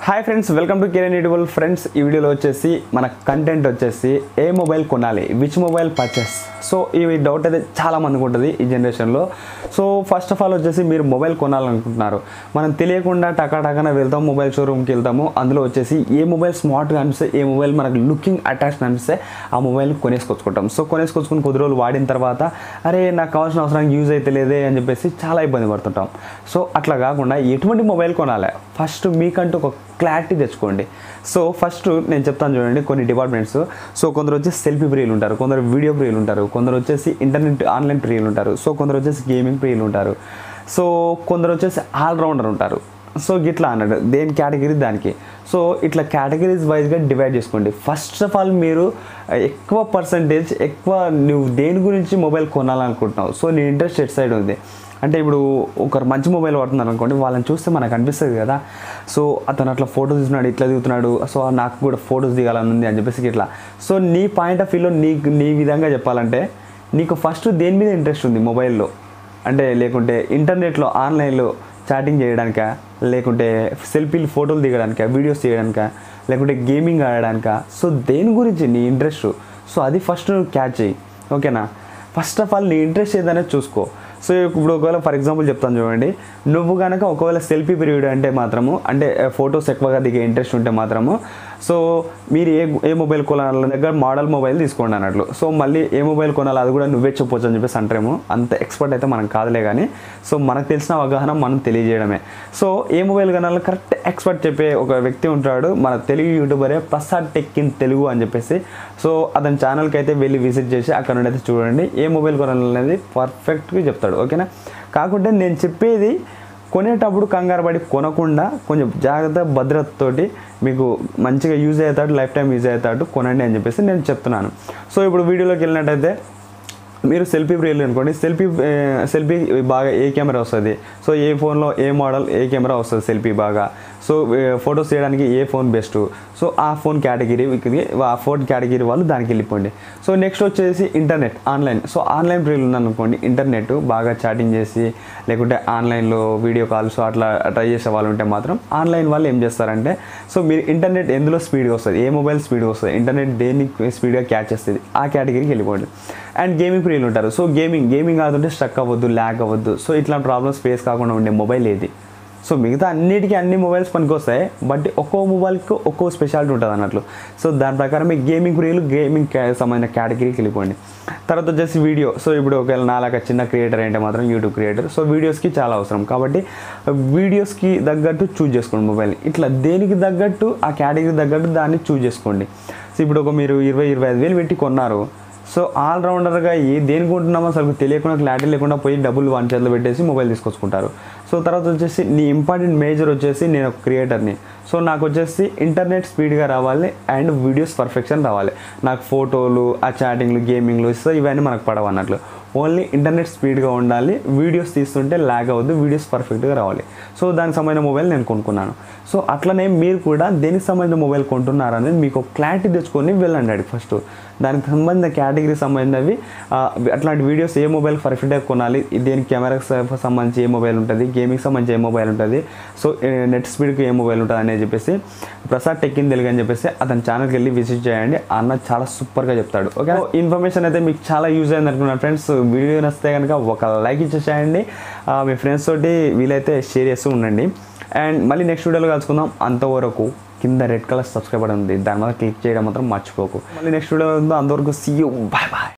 hi friends welcome to Kiran edible friends ఈ వీడియోలో వచ్చేసి మన కంటెంట్ వచ్చేసి ఏ మొబైల్ కొనాలి విచ్ మొబైల్ పర్చేస్ సో ఈ డౌట్ అయితే చాలా మందికి ఉంటుంది ఈ జనరేషన్లో సో ఫస్ట్ ఆఫ్ ఆల్ వచ్చేసి మీరు మొబైల్ కొనాలనుకుంటున్నారు మనం తెలియకుండా టకా టకాన వెళ్తాం మొబైల్ షోరూమ్కి వెళ్తాము అందులో వచ్చేసి ఏ మొబైల్ స్మార్ట్గా అనిపిస్తే ఏ మొబైల్ మనకు లుకింగ్ అటాచ్డ్ అనిపిస్తే ఆ మొబైల్ కొనేసుకొచ్చుకుంటాం సో కొనేసుకొచ్చుకుని కొద్ది రోజులు వాడిన తర్వాత అరే నాకు కావాల్సిన అవసరానికి యూజ్ అయితే లేదే అని చెప్పేసి చాలా ఇబ్బంది పడుతుంటాం సో అట్లా కాకుండా ఎటువంటి మొబైల్ కొనాలి ఫస్ట్ మీకంటూ ఒక క్లారిటీ తెచ్చుకోండి సో ఫస్ట్ నేను చెప్తాను చూడండి కొన్ని డిపార్ట్మెంట్స్ సో కొందరు వచ్చేసి సెల్ఫీ ప్రియులు ఉంటారు కొందరు వీడియో ప్రియులు ఉంటారు కొందరు వచ్చేసి ఇంటర్నెట్ ఆన్లైన్ ప్రియులు ఉంటారు సో కొందరు వచ్చేసి గేమింగ్ ప్రియులు ఉంటారు సో కొందరు వచ్చేసి ఆల్రౌండర్ ఉంటారు సో గిట్లా అన్నాడు దేని కేటగిరీ దానికి సో ఇట్లా కేటగిరీస్ వైజ్గా డివైడ్ చేసుకోండి ఫస్ట్ ఆఫ్ ఆల్ మీరు ఎక్కువ పర్సంటేజ్ ఎక్కువ నువ్వు దేని గురించి మొబైల్ కొనాలనుకుంటున్నావు సో నీ ఇంట్రెస్ట్ ఎట్ సైడ్ ఉంది అంటే ఇప్పుడు ఒకరు మంచి మొబైల్ వాడుతున్నారు అనుకోండి వాళ్ళని చూస్తే మనకు అనిపిస్తుంది కదా సో అతను అట్లా ఫోటోస్ తీస్తున్నాడు ఇట్లా దిగుతున్నాడు సో నాకు కూడా ఫొటోస్ దిగాలని ఉంది అని చెప్పేసి ఇట్లా సో నీ పాయింట్ ఆఫ్ వ్యూలో నీకు నీ విధంగా చెప్పాలంటే నీకు ఫస్ట్ దేని మీద ఇంట్రెస్ట్ ఉంది మొబైల్లో అంటే లేకుంటే ఇంటర్నెట్లో ఆన్లైన్లో చాటింగ్ చేయడానిక లేకుంటే సెల్ఫీలు ఫోటోలు దిగడానిక వీడియోస్ చేయడానిక లేకుంటే గేమింగ్ ఆడడానిక సో దేని గురించి నీ ఇంట్రెస్ట్ సో అది ఫస్ట్ నువ్వు క్యాచ్ చేయి ఓకేనా ఫస్ట్ ఆఫ్ ఆల్ నీ ఇంట్రెస్ట్ ఏదైనా చూసుకో సో ఇప్పుడు ఒకవేళ ఫర్ ఎగ్జాంపుల్ చెప్తాను చూడండి నువ్వు కనుక ఒకవేళ సెల్ఫీ పీరియడ్ అంటే మాత్రము అంటే ఫొటోస్ ఎక్కువగా దిగే ఇంట్రెస్ట్ ఉంటే మాత్రము సో మీరు ఏ ఏ మొబైల్ కొనాలి దగ్గర మోడల్ మొబైల్ తీసుకోండి అన్నట్లు సో మళ్ళీ ఏ మొబైల్ కొనాలి అది కూడా నువ్వే చెప్పొచ్చు అని చెప్పేసి అంటారేమో అంత ఎక్స్పర్ట్ అయితే మనం కాదులే కానీ సో మనకు తెలిసిన అవగాహన మనం తెలియజేయడమే సో ఏ మొబైల్ కొనాలి కరెక్ట్ ఎక్స్పర్ట్ చెప్పే ఒక వ్యక్తి ఉంటాడు మన తెలుగు యూట్యూబరే ప్రసాద్ టెక్ ఇన్ తెలుగు అని చెప్పేసి సో అతని ఛానల్కి అయితే వెళ్ళి విజిట్ చేసి అక్కడ నుండి అయితే చూడండి ఏ మొబైల్ కొనాలి అనేది పర్ఫెక్ట్గా చెప్తాడు ఓకేనా కాకుంటే నేను చెప్పేది కొనేటప్పుడు కంగారు పడి కొనకుండా కొంచెం జాగ్రత్త భద్రతతోటి మీకు మంచిగా యూజ్ అవుతాడు లైఫ్ టైం యూజ్ అవుతాడు కొనండి అని చెప్పేసి నేను చెప్తున్నాను సో ఇప్పుడు వీడియోలోకి వెళ్ళినట్టయితే మీరు సెల్ఫీ ప్రియులు అనుకోండి సెల్ఫీ సెల్ఫీ బాగా ఏ కెమెరా వస్తుంది సో ఏ ఫోన్లో ఏ మోడల్ ఏ కెమెరా వస్తుంది సెల్ఫీ బాగా సో ఫొటోస్ తీయడానికి ఏ ఫోన్ బెస్ట్ సో ఆ ఫోన్ కేటగిరీ ఆ ఫోన్ కేటగిరీ వాళ్ళు దానికి వెళ్ళిపోండి సో నెక్స్ట్ వచ్చేసి ఇంటర్నెట్ ఆన్లైన్ సో ఆన్లైన్ ప్రియులు ఉందనుకోండి ఇంటర్నెట్ బాగా చాటింగ్ చేసి లేకుంటే ఆన్లైన్లో వీడియో కాల్స్ అట్లా ట్రై చేసే వాళ్ళు ఉంటే మాత్రం ఆన్లైన్ వాళ్ళు ఏం చేస్తారంటే సో మీరు ఇంటర్నెట్ ఎందులో స్పీడ్గా వస్తుంది ఏ మొబైల్ స్పీడ్గా వస్తుంది ఇంటర్నెట్ దేన్ని స్పీడ్గా క్యాచ్ చేస్తుంది ఆ కేటగిరీకి వెళ్ళిపోండి అండ్ గేమింగ్ ప్రియులు ఉంటారు సో గేమింగ్ గేమింగ్ ఆడుతుంటే స్ట్రక్ అవ్వద్దు ల్యాగ్ అవ్వద్దు సో ఇట్లాంటి ప్రాబ్లమ్స్ ఫేస్ కాకుండా ఉండే మొబైల్ ఏది సో మిగతా అన్నిటికీ అన్ని మొబైల్స్ పనికి వస్తాయి బట్ ఒక్కో మొబైల్కి ఒక్కో స్పెషాలిటీ ఉంటుంది అన్నట్లు సో దాని ప్రకారం మీ గేమింగ్ ప్రియులు గేమింగ్ సంబంధించిన కేటగిరీకి వెళ్ళిపోండి తర్వాత వచ్చేసి వీడియో సో ఇప్పుడు ఒకవేళ నాలాగా చిన్న క్రియేటర్ అంటే మాత్రం యూట్యూబ్ క్రియేటర్ సో వీడియోస్కి చాలా అవసరం కాబట్టి వీడియోస్కి తగ్గట్టు చూజ్ చేసుకోండి మొబైల్ని ఇట్లా దేనికి తగ్గట్టు ఆ కేటగిరీ తగ్గట్టు దాన్ని చూజ్ చేసుకోండి సో ఇప్పుడు ఒక మీరు ఇరవై ఇరవై ఐదు వేలు పెట్టి కొన్నారు సో ఆల్రౌండర్గా ఏ దేనికి కొంటున్నామో అసలు తెలియకుండా క్లారిటీ లేకుండా పోయి డబ్బులు వన్ చేతిలో పెట్టేసి మొబైల్ తీసుకొచ్చుకుంటారు సో తర్వాత వచ్చేసి నీ ఇంపార్టెంట్ మేజర్ వచ్చేసి నేను ఒక క్రియేటర్ని సో నాకు వచ్చేసి ఇంటర్నెట్ స్పీడ్గా రావాలి అండ్ వీడియోస్ పర్ఫెక్షన్ రావాలి నాకు ఫోటోలు ఆ చాటింగ్లు గేమింగ్లు సో ఇవన్నీ మనకు పడవు అన్నట్లు ఓన్లీ ఇంటర్నెట్ స్పీడ్గా ఉండాలి వీడియోస్ తీస్తుంటే ల్యాగ్ అవ్వద్దు వీడియోస్ పర్ఫెక్ట్గా రావాలి సో దానికి సంబంధించిన మొబైల్ నేను కొనుక్కున్నాను సో అట్లనే మీరు కూడా దేనికి సంబంధించిన మొబైల్ కొంటున్నారు అనేది మీకు క్లారిటీ తెచ్చుకొని వెళ్ళండి అడిగి ఫస్ట్ దానికి సంబంధించిన కేటగిరీ సంబంధించినవి అట్లాంటి వీడియోస్ ఏ మొబైల్ పర్ఫెక్ట్గా కొనాలి దేనికి కెమెరాకి సంబంధించి ఏ మొబైల్ ఉంటుంది గేమింగ్కి సంబంధించి ఏ మొబైల్ ఉంటుంది సో నెట్ స్పీడ్కి ఏ మొబైల్ ఉంటుంది అనేది చెప్పేసి ప్రసాద్ టెక్ ఇన్ తెలుగు అని చెప్పేసి అతని ఛానల్కి వెళ్ళి విజిట్ చేయండి అన్న చాలా సూపర్గా చెప్తాడు ఓకే ఇన్ఫర్మేషన్ అయితే మీకు చాలా యూజ్ అయింది అనుకున్నాను ఫ్రెండ్స్ వీడియో నచ్చితే కనుక ఒక లైక్ ఇచ్చేసేయండి మీ ఫ్రెండ్స్ తోటి వీలైతే షేర్ చేస్తూ ఉండండి అండ్ మళ్ళీ నెక్స్ట్ వీడియోలో కలుసుకుందాం అంతవరకు కింద రెడ్ కలర్ సబ్స్క్రైబ్ ఉంది దాని మీద క్లిక్ చేయడం మాత్రం మర్చిపోకు మళ్ళీ నెక్స్ట్ వీడియో అంతవరకు సీ యూ బాయ్ బాయ్